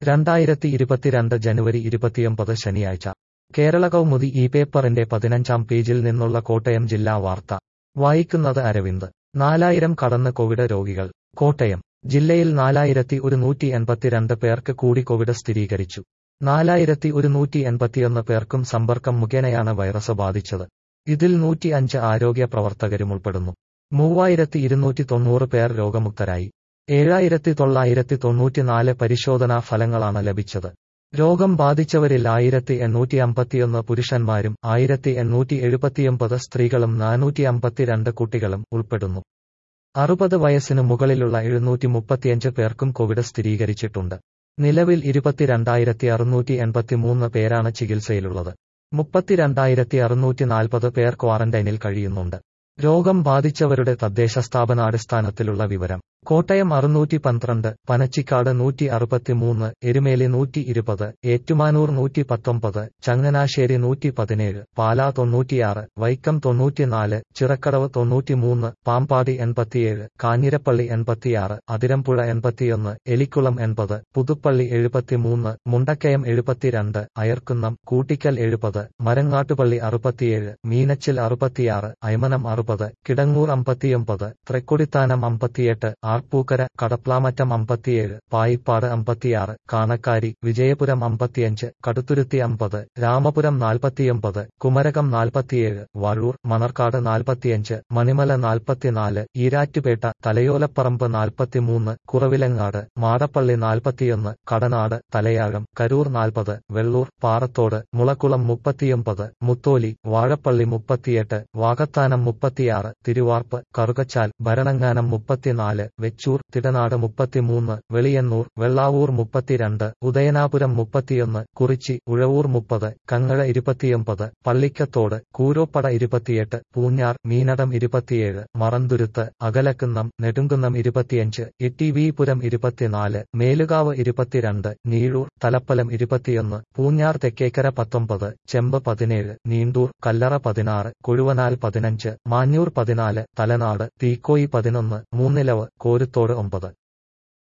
രണ്ടായിരത്തി ഇരുപത്തിരണ്ട് ജനുവരി ഇരുപത്തിയൊമ്പത് ശനിയാഴ്ച കേരള കൗമുദി ഈ പേപ്പറിന്റെ പതിനഞ്ചാം പേജിൽ നിന്നുള്ള കോട്ടയം ജില്ലാ വാർത്ത വായിക്കുന്നത് അരവിന്ദ് നാലായിരം കടന്ന് കോവിഡ് രോഗികൾ കോട്ടയം ജില്ലയിൽ നാലായിരത്തി ഒരുന്നൂറ്റി എൺപത്തിരണ്ട് പേർക്ക് കൂടി കോവിഡ് സ്ഥിരീകരിച്ചു നാലായിരത്തി ഒരുന്നൂറ്റി എൺപത്തിയൊന്ന് പേർക്കും സമ്പർക്കം മുഖേനയാണ് വൈറസ് ബാധിച്ചത് ഇതിൽ നൂറ്റി അഞ്ച് ആരോഗ്യ പ്രവർത്തകരും ഉൾപ്പെടുന്നു മൂവായിരത്തി ഇരുന്നൂറ്റി തൊണ്ണൂറ് പേർ രോഗമുക്തരായി ഏഴായിരത്തി തൊള്ളായിരത്തി തൊണ്ണൂറ്റിനാല് പരിശോധനാ ഫലങ്ങളാണ് ലഭിച്ചത് രോഗം ബാധിച്ചവരിൽ ആയിരത്തി എണ്ണൂറ്റി അമ്പത്തിയൊന്ന് പുരുഷന്മാരും ആയിരത്തി എണ്ണൂറ്റി എഴുപത്തിയൊമ്പത് സ്ത്രീകളും നാനൂറ്റി അമ്പത്തിരണ്ട് കുട്ടികളും ഉൾപ്പെടുന്നു അറുപത് വയസ്സിന് മുകളിലുള്ള എഴുന്നൂറ്റി മുപ്പത്തിയഞ്ച് പേർക്കും കോവിഡ് സ്ഥിരീകരിച്ചിട്ടുണ്ട് നിലവിൽ ഇരുപത്തിരണ്ടായിരത്തി അറുന്നൂറ്റി എൺപത്തിമൂന്ന് പേരാണ് ചികിത്സയിലുള്ളത് മുപ്പത്തിരണ്ടായിരത്തി അറുന്നൂറ്റി നാൽപ്പത് പേർ ക്വാറന്റൈനിൽ കഴിയുന്നുണ്ട് രോഗം ബാധിച്ചവരുടെ തദ്ദേശ സ്ഥാപനാടിസ്ഥാനത്തിലുള്ള വിവരം കോട്ടയം അറുന്നൂറ്റി പന്ത്രണ്ട് പനച്ചിക്കാട് നൂറ്റി അറുപത്തിമൂന്ന് എരുമേലി നൂറ്റി ഇരുപത് ഏറ്റുമാനൂർ നൂറ്റി പത്തൊമ്പത് ചങ്ങനാശ്ശേരി നൂറ്റി പതിനേഴ് പാലാ തൊണ്ണൂറ്റിയാറ് വൈക്കം തൊണ്ണൂറ്റിനാല് ചിറക്കടവ് തൊണ്ണൂറ്റിമൂന്ന് പാമ്പാടി എൺപത്തിയേഴ് കാഞ്ഞിരപ്പള്ളി എൺപത്തിയാറ് അതിരമ്പുഴ എൺപത്തിയൊന്ന് എലിക്കുളം എൺപത് പുതുപ്പള്ളി എഴുപത്തിമൂന്ന് മുണ്ടക്കയം എഴുപത്തിരണ്ട് അയർക്കുന്നം കൂട്ടിക്കൽ എഴുപത് മരങ്ങാട്ടുപള്ളി അറുപത്തിയേഴ് മീനച്ചിൽ അറുപത്തിയാറ് അയമനം അറുപത് കിടങ്ങൂർ അമ്പത്തിയൊമ്പത് തൃക്കൊടിത്താനം അമ്പത്തിയെട്ട് ആർപ്പൂക്കര കടപ്ലാമറ്റം അമ്പത്തിയേഴ് പായിപ്പാട് അമ്പത്തിയാറ് കാണക്കാരി വിജയപുരം അമ്പത്തിയഞ്ച് കടുത്തുരുത്തി അമ്പത് രാമപുരം നാൽപ്പത്തിയൊമ്പത് കുമരകം നാൽപ്പത്തിയേഴ് വഴൂർ മണർക്കാട് നാൽപ്പത്തിയഞ്ച് മണിമല നാൽപ്പത്തിനാല് ഈരാറ്റുപേട്ട തലയോലപ്പറമ്പ് നാൽപ്പത്തിമൂന്ന് കുറവിലങ്ങാട് മാടപ്പള്ളി നാൽപ്പത്തിയൊന്ന് കടനാട് തലയാഴം കരൂർ നാൽപ്പത് വെള്ളൂർ പാറത്തോട് മുളക്കുളം മുപ്പത്തിയൊമ്പത് മുത്തോലി വാഴപ്പള്ളി മുപ്പത്തിയെട്ട് വാകത്താനം മുപ്പത്തിയാറ് തിരുവാർപ്പ് കറുകച്ചാൽ ഭരണങ്ങാനം മുപ്പത്തിനാല് വെച്ചൂർ തിടനാട് മുപ്പത്തിമൂന്ന് വെളിയന്നൂർ വെള്ളാവൂർ മുപ്പത്തിരണ്ട് ഉദയനാപുരം മുപ്പത്തിയൊന്ന് കുറിച്ചി ഉഴവൂർ മുപ്പത് കങ്ങഴ ഇരുപത്തിയൊമ്പത് പള്ളിക്കത്തോട് കൂരോപ്പട ഇരുപത്തിയെട്ട് പൂഞ്ഞാർ മീനടം ഇരുപത്തിയേഴ് മറന്തുരുത്ത് അകലക്കുന്നം നെടുങ്കുന്നം ഇരുപത്തിയഞ്ച് ഇട്ടിവിപുരം ഇരുപത്തിനാല് മേലുകാവ് ഇരുപത്തിരണ്ട് നീഴൂർ തലപ്പലം ഇരുപത്തിയൊന്ന് പൂഞ്ഞാർ തെക്കേക്കര പത്തൊമ്പത് ചെമ്പ് പതിനേഴ് നീണ്ടൂർ കല്ലറ പതിനാറ് കൊഴുവനാൽ പതിനഞ്ച് മാഞ്ഞൂർ പതിനാല് തലനാട് തീക്കോയി പതിനൊന്ന് മൂന്നിലവ് കോരുത്തോട് ഒമ്പത്